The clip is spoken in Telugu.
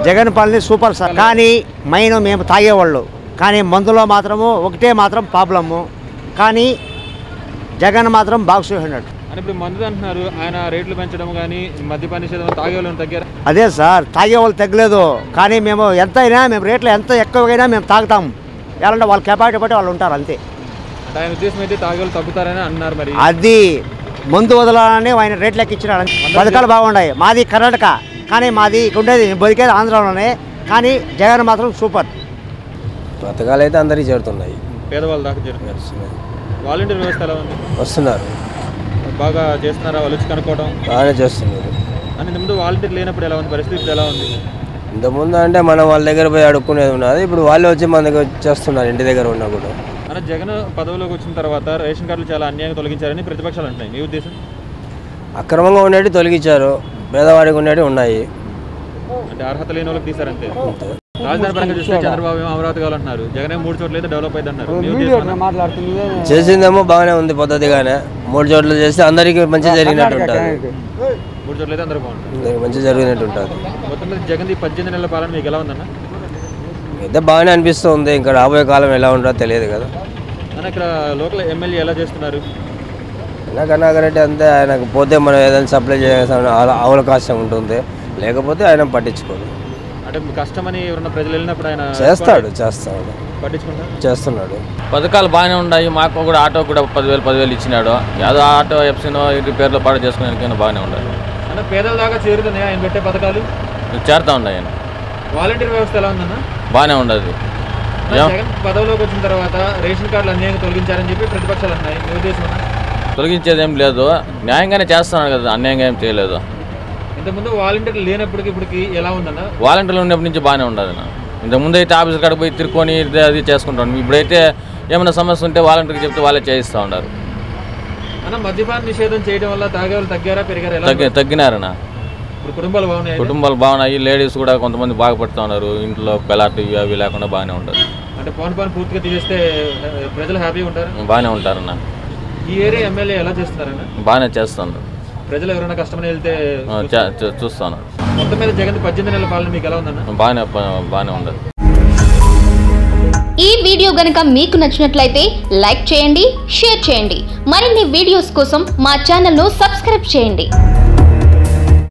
జగన్ పాలన సూపర్ సార్ కానీ మైన్ మేము తాగేవాళ్ళు కానీ మందులో మాత్రము ఒకటే మాత్రం ప్రాబ్లము కానీ జగన్ మాత్రం బాగా చూసినాడు అని ఇప్పుడు మందు అంటున్నారు ఆయన రేట్లు పెంచడం కానీ మద్యపాన నిషేధం తాగే వాళ్ళని తగ్గారు అదే సార్ తాగేవాళ్ళు తగ్గలేదు కానీ మేము ఎంత అయినా మేము రేట్లు ఎంత ఎక్కువైనా మేము తాగుతాం ఎలాంటి వాళ్ళ కెపాసిటీ బట్టి వాళ్ళు ఉంటారు అంతే అంటే ఆయన ఉద్దేశం అయితే తాగే వాళ్ళు తగ్గుతారని అన్నారు మరి అది మందు వదలాలని ఆయన రేట్లు ఎక్కించినాడు పథకాలు బాగున్నాయి మాది కర్ణాటక కానీ మాది ఇక్కడ ఉండేది బతికేది ఆంధ్రాలోనే కానీ జగన్ మాత్రం సూపర్ పథకాలు అయితే అందరికీ చేరుతున్నాయి పేదవాళ్ళ దాకా చేరుతున్నారు వాలంటీర్ వ్యవస్థ ఎలా ఉంది వస్తున్నారు బాగా చేస్తున్నారా వాళ్ళు వచ్చి కనుక్కోవడం బాగానే చేస్తున్నారు అని ఇంతకుముందు వాలంటీర్ లేనప్పుడు ఎలా ఉంది పరిస్థితి ఇప్పుడు ఎలా ఉంది ఇంతకుముందు అంటే మనం వాళ్ళ దగ్గర పోయి అడుక్కునేది ఉన్నది ఇప్పుడు వాళ్ళే వచ్చి మన దగ్గర చేస్తున్నారు ఇంటి దగ్గర ఉన్నా కూడా అన్న జగన్ పదవిలోకి వచ్చిన తర్వాత రేషన్ కార్డులు చాలా అన్యాయంగా తొలగించారని ప్రతిపక్షాలు అంటున్నాయి మీ ఉద్దేశం అక్రమంగా ఉండేవి తొలగించారు పేదవాడికి ఉండేవి ఉన్నాయి అంటే అర్హత లేని వాళ్ళకి తీసారంతే రాజధాని పరంగా చూస్తే చంద్రబాబు ఏమో అమరావతి కావాలంటున్నారు జగన్ ఏమో మూడు చోట్ల అయితే డెవలప్ అయింది అన్నారు మీ ఉద్దేశం అన్న? చేసిందేమో బాగానే ఉంది పద్ధతిగానే మూడు చోట్ల చేస్తే అందరికీ మంచి జరిగినట్టు ఉంటుంది మూడు చోట్ల అయితే అందరూ బాగుంటుంది అందరికీ మంచి జరిగినట్టు ఉంటుంది మొత్తం మీద జగన్ ఈ పద్దెనిమిది నెలల పాలన మీకు ఎలా ఉందన్న అయితే బాగానే అనిపిస్తుంది ఇంకా రాబోయే కాలం ఎలా ఉంటుందో తెలియదు కదా అన్న ఇక్కడ లోకల్ ఎమ్మెల్యే ఎలా చేస్తున్నారు అయినా కన్నాకర్ రెడ్డి అంతే ఆయనకు పోతే మనం ఏదైనా సప్లై చేయాల్సిన అవ- అవకాశం ఉంటుంది లేకపోతే ఆయన పట్టించుకోడు అంటే మీ కష్టమని ఎవరన్నా ప్రజలు వెళ్ళినప్పుడు ఆయన చేస్తాడు చేస్తాడు పట్టించుకుంటారు చేస్తున్నాడు పథకాలు బాగానే ఉన్నాయి మాకు కూడా ఆటో కూడా పదివేలు పదివేలు ఇచ్చినాడు యాదో ఆటో ఎఫ్సీనో రిపేర్లో పాటు చేసుకునేందుకైనా బాగానే ఉండాలి అన్న పేదల దాకా చేరుతున్నాయి ఆయన పెట్టే పథకాలు చేరుతా ఉన్నాయి ఆయన వాలంటీర్ వ్యవస్థ ఎలా ఉందన్న బాగానే ఉండదు అన్న, జగన్ పదవిలోకి వచ్చిన తర్వాత రేషన్ కార్డులు అన్యాయంగా తొలగించారని చెప్పి ప్రతిపక్షాలు అన్నాయి మీ ఉద్దేశం అన్న? తొలగించేది ఏం లేదు న్యాయంగానే చేస్తున్నాడు కదా అన్యాయంగా ఏం చేయలేదు ఇంతకుముందు వాలంటీర్లు లేనప్పటికి ఇప్పటికి ఎలా ఉందన్న వాలంటీర్లు ఉన్నప్పటి నుంచి బాగానే ఉండదు నా ఇంతకుముందు అయితే ఆఫీస్ కాడ పోయి తిరుక్కొని ఇది అది చేసుకుంటాను ఇప్పుడైతే ఏమైనా సమస్య ఉంటే వాలంటీర్కి చెప్తే వాళ్ళే చేయిస్తూ ఉన్నారు అన్న మద్యపాన నిషేధం చేయడం వల్ల తాగే వాళ్ళు తగ్గారా పెరిగారా ఎలా తగ్గి తగ్గినారనా ఇప్పుడు కుటుంబాలు బాగున్నాయి కుటుంబాలు బాగున్నాయి లేడీస్ కూడా కొంతమంది బాగా పడుతూ ఉన్నారు ఇంట్లో పెలాట్ ఇవి అవి లేకుండా బాగానే ఉంటుంది అంటే పవన్ పవన్ పూర్తిగా తీసేస్తే ఆ, ప్రజలు హ్యాపీగా ఉంటారు బాగానే ఉంటారన్న ఈ ఏరియా ఎమ్మెల్యే ఎలా చేస్తున్నారన్న బాగానే చేస్తున్నారు ప్రజలు ఎవరైనా కష్టమని వెళ్తే ఆ, చే- చూ- చూస్తాను మొత్తం మీద జగన్ పద్దెనిమిది నెలల పాలన మీకు ఎలా ఉందన్న బాగానే బాగానే ఉండదు ఈ వీడియో గనుక మీకు నచ్చినట్లయితే లైక్ చేయండి షేర్ చేయండి మరిన్ని వీడియోస్ కోసం మా ఛానల్ను సబ్స్క్రైబ్ చేయండి